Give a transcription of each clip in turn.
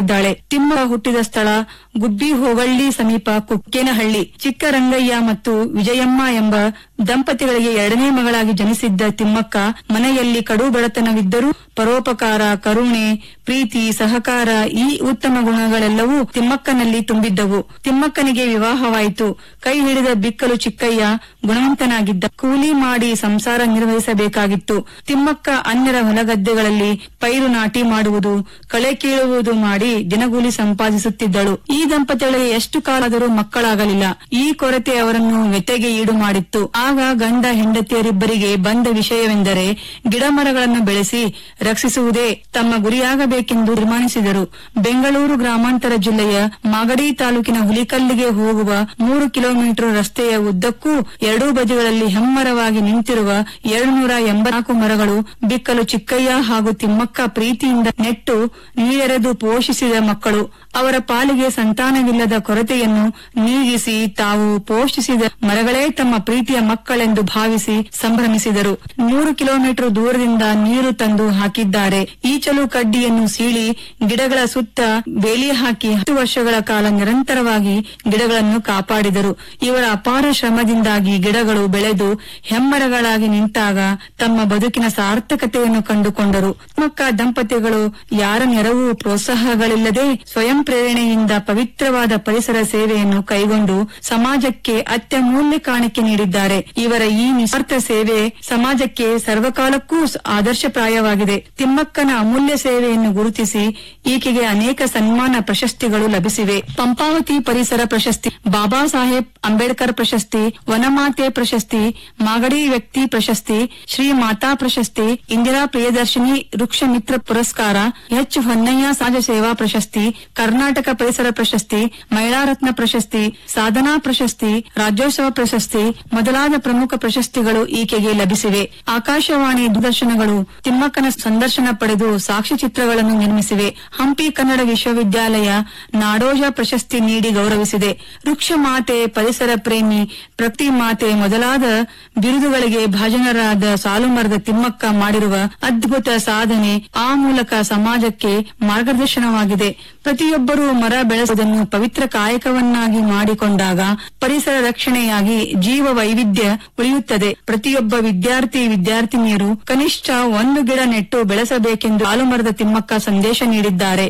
ಜನಿಸಿದ್ದಾಳೆ ತಿಮ್ಮ ಹುಟ್ಟಿದ ಸ್ಥಳ ಗುಬ್ಬಿ ಹೋಗಳ್ಳಿ ಸಮೀಪ ಕುಕ್ಕೇನಹಳ್ಳಿ ಚಿಕ್ಕರಂಗಯ್ಯ ಮತ್ತು ವಿಜಯಮ್ಮ ಎಂಬ ದಂಪತಿಗಳಿಗೆ ಎರಡನೇ ಮಗಳಾಗಿ ಜನಿಸಿದ್ದ ತಿಮ್ಮಕ್ಕ ಮನೆಯಲ್ಲಿ ಕಡು ಬಡತನವಿದ್ದರೂ ಪರೋಪಕಾರ ಕರುಣೆ ಪ್ರೀತಿ ಸಹಕಾರ ಈ ಉತ್ತಮ ಗುಣಗಳೆಲ್ಲವೂ ತಿಮ್ಮಕ್ಕನಲ್ಲಿ ತುಂಬಿದ್ದವು ತಿಮ್ಮಕ್ಕನಿಗೆ ವಿವಾಹವಾಯಿತು ಕೈ ಹಿಡಿದ ಬಿಕ್ಕಲು ಚಿಕ್ಕಯ್ಯ ಗುಣವಂತನಾಗಿದ್ದ ಕೂಲಿ ಮಾಡಿ ಸಂಸಾರ ನಿರ್ವಹಿಸಬೇಕಾಗಿತ್ತು ತಿಮ್ಮಕ್ಕ ಅನ್ಯರ ಹೊಲಗದ್ದೆಗಳಲ್ಲಿ ಪೈರು ನಾಟಿ ಮಾಡುವುದು ಕಳೆ ಕೀಳುವುದು ಮಾಡಿ ದಿನಗೂಲಿ ಸಂಪಾದಿಸುತ್ತಿದ್ದಳು ಈ ದಂಪತಿಗಳಿಗೆ ಎಷ್ಟು ಕಾಲಾದರೂ ಮಕ್ಕಳಾಗಲಿಲ್ಲ ಈ ಕೊರತೆ ಅವರನ್ನು ವ್ಯತೆಗೆ ಈಡು ಮಾಡಿತ್ತು ಆಗ ಗಂಡ ಹೆಂಡತಿಯರಿಬ್ಬರಿಗೆ ಬಂದ ವಿಷಯವೆಂದರೆ ಗಿಡಮರಗಳನ್ನು ಬೆಳೆಸಿ ರಕ್ಷಿಸುವುದೇ ತಮ್ಮ ಗುರಿಯಾಗಬೇಕೆಂದು ತೀರ್ಮಾನಿಸಿದರು ಬೆಂಗಳೂರು ಗ್ರಾಮಾಂತರ ಜಿಲ್ಲೆಯ ಮಾಗಡಿ ತಾಲೂಕಿನ ಹುಲಿಕಲ್ಲಿಗೆ ಹೋಗುವ ಮೂರು ಕಿಲೋಮೀಟರ್ ರಸ್ತೆಯ ಉದ್ದಕ್ಕೂ ಎರಡೂ ಬದಿಗಳಲ್ಲಿ ಹೆಮ್ಮರವಾಗಿ ನಿಂತಿರುವ ಏಳುನೂರ ಎಂಬತ್ನಾಲ್ಕು ಮರಗಳು ಬಿಕ್ಕಲು ಚಿಕ್ಕಯ್ಯ ಹಾಗೂ ತಿಮ್ಮಕ್ಕ ಪ್ರೀತಿಯಿಂದ ನೆಟ್ಟು ನೀರೆರೆದು ಪೋಷಿಸಿದ ಮಕ್ಕಳು ಅವರ ಪಾಲಿಗೆ ಸಂತಾನವಿಲ್ಲದ ಕೊರತೆಯನ್ನು ನೀಗಿಸಿ ತಾವು ಪೋಷಿಸಿದ ಮರಗಳೇ ತಮ್ಮ ಪ್ರೀತಿಯ ಮಕ್ಕಳೆಂದು ಭಾವಿಸಿ ಸಂಭ್ರಮಿಸಿದರು ನೂರು ಕಿಲೋಮೀಟರ್ ದೂರದಿಂದ ನೀರು ತಂದು ಹಾಕಿದ್ದಾರೆ ಈಚಲು ಕಡ್ಡಿಯನ್ನು ಸೀಳಿ ಗಿಡಗಳ ಸುತ್ತ ಬೇಲಿ ಹಾಕಿ ಹತ್ತು ವರ್ಷಗಳ ಕಾಲ ನಿರಂತರವಾಗಿ ಗಿಡಗಳನ್ನು ಕಾಪಾಡಿದರು ಇವರ ಅಪಾರ ಶ್ರಮದಿಂದಾಗಿ ಗಿಡಗಳು ಬೆಳೆದು ಹೆಮ್ಮರಗಳಾಗಿ ನಿಂತಾಗ ತಮ್ಮ ಬದುಕಿನ ಸಾರ್ಥಕತೆಯನ್ನು ಕಂಡುಕೊಂಡರು ಮಕ್ಕ ದಂಪತಿಗಳು ಯಾರ ನೆರವು ಪ್ರೋತ್ಸಾಹಗಳಿಲ್ಲದೆ ಸ್ವಯಂ ಪ್ರೇರಣೆಯಿಂದ ಪವಿತ್ರವಾದ ಪರಿಸರ ಸೇವೆಯನ್ನು ಕೈಗೊಂಡು ಸಮಾಜಕ್ಕೆ ಅತ್ಯಮೂಲ್ಯ ಕಾಣಿಕೆ ನೀಡಿದ್ದಾರೆ ಇವರ ಈ ನಿಸ್ವಾರ್ಥ ಸೇವೆ ಸಮಾಜಕ್ಕೆ ಸರ್ವಕಾಲಕ್ಕೂ ಸ- ಆದರ್ಶಪ್ರಾಯವಾಗಿದೆ ತಿಮ್ಮಕ್ಕನ ಅಮೂಲ್ಯ ಸೇವೆಯನ್ನು ಗುರುತಿಸಿ ಈಕೆಗೆ ಅನೇಕ ಸನ್ಮಾನ ಪ್ರಶಸ್ತಿಗಳು ಲಭಿಸಿವೆ ಪಂಪಾವತಿ ಪರಿಸರ ಪ್ರಶಸ್ತಿ ಬಾಬಾ ಸಾಹೇಬ್ ಅಂಬೇಡ್ಕರ್ ಪ್ರಶಸ್ತಿ ವನಮಾತೆ ಪ್ರಶಸ್ತಿ ಮಾಗಡಿ ವ್ಯಕ್ತಿ ಪ್ರಶಸ್ತಿ ಶ್ರೀ ಮಾತಾ ಪ್ರಶಸ್ತಿ ಇಂದಿರಾ ಪ್ರಿಯದರ್ಶಿನಿ ವೃಕ್ಷ ಮಿತ್ರ ಪುರಸ್ಕಾರ ಎಚ್ ಹೊನ್ನಯ್ಯ ಸಮಾಜ ಸೇವಾ ಪ್ರಶಸ್ತಿ ಕರ್ನಾಟಕ ಪರಿಸರ ಪ್ರಶಸ್ತಿ ಮಹಿಳಾ ರತ್ನ ಪ್ರಶಸ್ತಿ ಸಾಧನಾ ಪ್ರಶಸ್ತಿ ರಾಜ್ಯೋತ್ಸವ ಪ್ರಶಸ್ತಿ ಮೊದಲಾದ ಪ್ರಮುಖ ಪ್ರಶಸ್ತಿಗಳು ಈಕೆಗೆ ಲಭಿಸಿವೆ ಆಕಾಶವಾಣಿ ದೂರದರ್ಶನಗಳು ತಿಮ್ಮಕ್ಕನ ಸಂದರ್ಶನ ಪಡೆದು ಸಾಕ್ಷ್ಯಚಿತ್ರಗಳನ್ನು ನಿರ್ಮಿಸಿವೆ ಹಂಪಿ ಕನ್ನಡ ವಿಶ್ವವಿದ್ಯಾಲಯ ನಾಡೋಜ ಪ್ರಶಸ್ತಿ ನೀಡಿ ಗೌರವಿಸಿದೆ ವೃಕ್ಷ ಮಾತೆ ಪರಿಸರ ಪ್ರೇಮಿ ಪ್ರಕೃತಿ ಮಾತೆ ಮೊದಲಾದ ಬಿರುದುಗಳಿಗೆ ಭಾಜನರಾದ ಸಾಲುಮರದ ತಿಮ್ಮಕ್ಕ ಮಾಡಿರುವ ಅದ್ಭುತ ಸಾಧನೆ ಆ ಮೂಲಕ ಸಮಾಜಕ್ಕೆ ಮಾರ್ಗದರ್ಶನವಾಗಿದೆ ಪ್ರತಿಯೊಬ್ಬರೂ ಮರ ಬೆಳೆಸುವುದನ್ನು ಪವಿತ್ರ ಕಾಯಕವನ್ನಾಗಿ ಮಾಡಿಕೊಂಡಾಗ ಪರಿಸರ ರಕ್ಷಣೆಯಾಗಿ ಜೀವ ವೈವಿಧ್ಯ ಉಳಿಯುತ್ತದೆ ಪ್ರತಿಯೊಬ್ಬ ವಿದ್ಯಾರ್ಥಿ ವಿದ್ಯಾರ್ಥಿನಿಯರು ಕನಿಷ್ಠ ಒಂದು ಗಿಡ ನೆಟ್ಟು ಬೆಳೆಸಬೇಕೆಂದು ಸಾಲುಮರದ ತಿಮ್ಮಕ್ಕ ಸಂದೇಶ ನೀಡಿದ್ದಾರೆ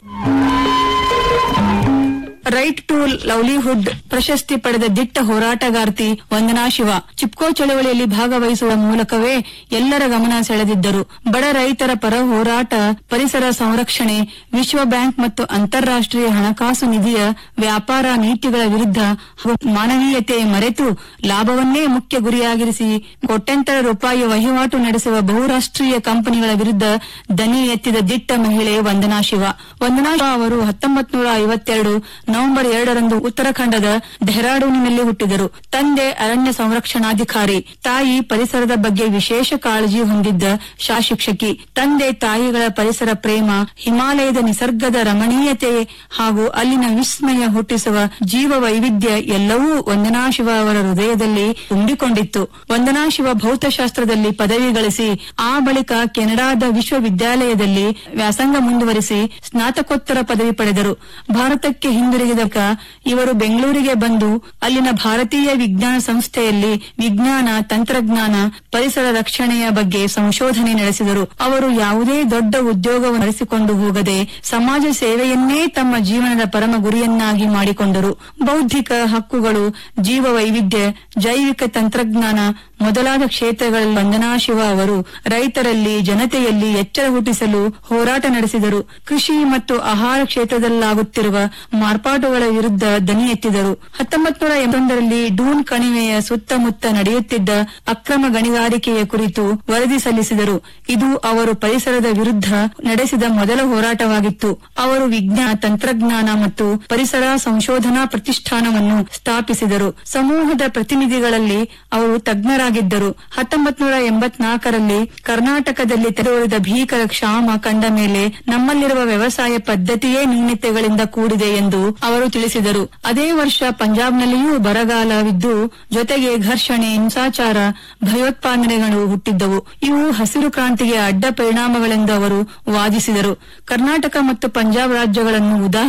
ರೈಟ್ ಟು ಲವ್ಲಿಹುಡ್ ಪ್ರಶಸ್ತಿ ಪಡೆದ ದಿಟ್ಟ ಹೋರಾಟಗಾರ್ತಿ ವಂದನಾ ಶಿವ ಚಿಪ್ಕೋ ಚಳವಳಿಯಲ್ಲಿ ಭಾಗವಹಿಸುವ ಮೂಲಕವೇ ಎಲ್ಲರ ಗಮನ ಸೆಳೆದಿದ್ದರು ಬಡ ರೈತರ ಪರ ಹೋರಾಟ ಪರಿಸರ ಸಂರಕ್ಷಣೆ ವಿಶ್ವ ಬ್ಯಾಂಕ್ ಮತ್ತು ಅಂತಾರಾಷ್ಟೀಯ ಹಣಕಾಸು ನಿಧಿಯ ವ್ಯಾಪಾರ ನೀತಿಗಳ ವಿರುದ್ಧ ಹಾಗೂ ಮಾನವೀಯತೆ ಮರೆತು ಲಾಭವನ್ನೇ ಮುಖ್ಯ ಗುರಿಯಾಗಿರಿಸಿ ಕೋಟ್ಯಂತರ ರೂಪಾಯಿ ವಹಿವಾಟು ನಡೆಸುವ ಬಹುರಾಷ್ಟ್ರೀಯ ಕಂಪನಿಗಳ ವಿರುದ್ಧ ದನಿ ಎತ್ತಿದ ದಿಟ್ಟ ಮಹಿಳೆ ವಂದನಾ ಶಿವ ವಂದನಾ ಶಿವ ಅವರು ಹತ್ತೊಂಬತ್ತು ನೂರ ಐವತ್ತೆರಡು ನವೆಂಬರ್ ಎರಡರಂದು ಉತ್ತರಾಖಂಡದ ಡೆಹ್ರಾಡೂನಿನಲ್ಲಿ ಹುಟ್ಟಿದರು ತಂದೆ ಅರಣ್ಯ ಸಂರಕ್ಷಣಾಧಿಕಾರಿ ತಾಯಿ ಪರಿಸರದ ಬಗ್ಗೆ ವಿಶೇಷ ಕಾಳಜಿ ಹೊಂದಿದ್ದ ಶಾಶಿಕ್ಷಕಿ ತಂದೆ ತಾಯಿಗಳ ಪರಿಸರ ಪ್ರೇಮ ಹಿಮಾಲಯದ ನಿಸರ್ಗದ ರಮಣೀಯತೆ ಹಾಗೂ ಅಲ್ಲಿನ ವಿಸ್ಮಯ ಹುಟ್ಟಿಸುವ ಜೀವ ವೈವಿಧ್ಯ ಎಲ್ಲವೂ ವಂದನಾ ಶಿವ ಅವರ ಹೃದಯದಲ್ಲಿ ತುಂಬಿಕೊಂಡಿತ್ತು ವಂದನಾ ಶಿವ ಭೌತಶಾಸ್ತ್ರದಲ್ಲಿ ಪದವಿ ಗಳಿಸಿ ಆ ಬಳಿಕ ಕೆನಡಾದ ವಿಶ್ವವಿದ್ಯಾಲಯದಲ್ಲಿ ವ್ಯಾಸಂಗ ಮುಂದುವರಿಸಿ ಸ್ನಾತಕೋತ್ತರ ಪದವಿ ಪಡೆದರು ಭಾರತಕ್ಕೆ ಹಿಂದಿರುಗಿದ ಬಳಿಕ ಇವರು ಬೆಂಗಳೂರಿಗೆ ಬಂದು ಅಲ್ಲಿನ ಭಾರತೀಯ ವಿಜ್ಞಾನ ಸಂಸ್ಥೆಯಲ್ಲಿ ವಿಜ್ಞಾನ ತಂತ್ರಜ್ಞಾನ ಪರಿಸರ ರಕ್ಷಣೆಯ ಬಗ್ಗೆ ಸಂಶೋಧನೆ ನಡೆಸಿದರು ಅವರು ಯಾವುದೇ ದೊಡ್ಡ ಉದ್ಯೋಗವನ್ನು ನಡೆಸಿಕೊಂಡು ಹೋಗದೆ ಸಮಾಜ ಸೇವೆಯನ್ನೇ ತಮ್ಮ ಜೀವನದ ಪರಮ ಗುರಿಯನ್ನಾಗಿ ಮಾಡಿಕೊಂಡರು ಬೌದ್ಧಿಕ ಹಕ್ಕುಗಳು ಜೀವ ವೈವಿಧ್ಯ ಜೈವಿಕ ತಂತ್ರಜ್ಞಾನ ಮೊದಲಾದ ಕ್ಷೇತ್ರಗಳಲ್ಲಿ ವಂದನಾ ಶಿವ ಅವರು ರೈತರಲ್ಲಿ ಜನತೆಯಲ್ಲಿ ಎಚ್ಚರ ಹುಟ್ಟಿಸಲು ಹೋರಾಟ ನಡೆಸಿದರು ಕೃಷಿ ಮತ್ತು ಆಹಾರ ಕ್ಷೇತ್ರದಲ್ಲಾಗುತ್ತಿರುವ ಮಾರ್ಪಾಟುಗಳ ವಿರುದ್ಧ ದನಿ ಎತ್ತಿದರು ಹತ್ತೊಂಬತ್ತು ನೂರ ಎಂಬತ್ತೊಂದರಲ್ಲಿ ಡೂನ್ ಕಣಿವೆಯ ಸುತ್ತಮುತ್ತ ನಡೆಯುತ್ತಿದ್ದ ಅಕ್ರಮ ಗಣಿಗಾರಿಕೆಯ ಕುರಿತು ವರದಿ ಸಲ್ಲಿಸಿದರು ಇದು ಅವರು ಪರಿಸರದ ವಿರುದ್ಧ ನಡೆಸಿದ ಮೊದಲ ಹೋರಾಟವಾಗಿತ್ತು ಅವರು ವಿಜ್ಞಾನ ತಂತ್ರಜ್ಞಾನ ಮತ್ತು ಪರಿಸರ ಸಂಶೋಧನಾ ಪ್ರತಿಷ್ಠಾನವನ್ನು ಸ್ಥಾಪಿಸಿದರು ಸಮೂಹದ ಪ್ರತಿನಿಧಿಗಳಲ್ಲಿ ಅವರು ತಜ್ಞರಾಗಿದ್ದರು ಹತ್ತೊಂಬತ್ತು ನೂರ ಎಂಬತ್ನಾಲ್ಕರಲ್ಲಿ ಕರ್ನಾಟಕದಲ್ಲಿ ತೆರೆದ ಭೀಕರ ಕ್ಷಾಮ ಕಂಡ ಮೇಲೆ ನಮ್ಮಲ್ಲಿರುವ ವ್ಯವಸಾಯ ಪದ್ಧತಿಯೇ ನ್ಯೂನತೆಗಳಿಂದ ಕೂಡಿದೆ ಎಂದು ಅವರು ತಿಳಿಸಿದರು ಅದೇ ವರ್ಷ ಪಂಜಾಬ್ನಲ್ಲಿಯೂ ಬರಗಾಲವಿದ್ದು ಜೊತೆಗೆ ಘರ್ಷಣೆ ಹಿಂಸಾಚಾರ ಭಯೋತ್ಪಾದನೆಗಳು ಹುಟ್ಟಿದ್ದವು ಇವು ಹಸಿರು ಕ್ರಾಂತಿಗೆ ಅಡ್ಡ ಪರಿಣಾಮಗಳೆಂದು ಅವರು ವಾದಿಸಿದರು ಕರ್ನಾಟಕ ಮತ್ತು ಪಂಜಾಬ್ ರಾಜ್ಯಗಳನ್ನು ಉದಾ